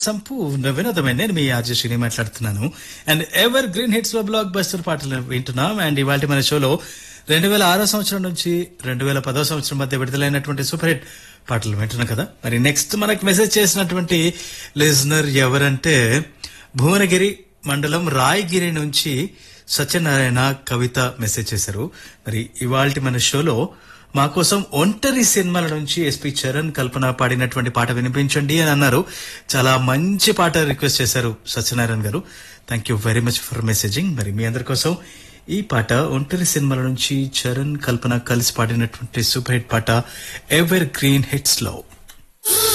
సంపూర్ణ వినోదమైన నేను మీ ఆర్జశ్రీని మాట్లాడుతున్నాను అండ్ ఎవర్ గ్రీన్ హిట్స్ లో బ్లాక్ బస్టర్ పాటలు వింటున్నాం అండ్ ఇవాళ మన షోలో రెండు వేల ఆరో సంవత్సరం నుంచి రెండు వేల పదో సంవత్సరం మధ్య విడుదలైనటువంటి సూపర్ హిట్ పాటలు వింటున్నాం కదా మరి నెక్స్ట్ మనకు మెసేజ్ చేసినటువంటి లిజనర్ ఎవరంటే భువనగిరి మండలం రాయగిరి నుంచి సత్యనారాయణ కవిత మెసేజ్ చేశారు మరి ఇవాళ మన షోలో మా కోసం ఒంటరి సినిమాల నుంచి ఎస్పి చరణ్ కల్పన పాడినటువంటి పాట వినిపించండి అని అన్నారు చాలా మంచి పాట రిక్వెస్ట్ చేశారు Satyanarayana garu thank you very much for messaging మరి మీ అందరి కోసం ఈ పాట ఒంటరి సినిమాల నుంచి చరణ్ కల్పన కలిసి పాడినటువంటి సూపర్ హిట్ పాట ఎవర్ గ్రీన్ హిట్స్ లో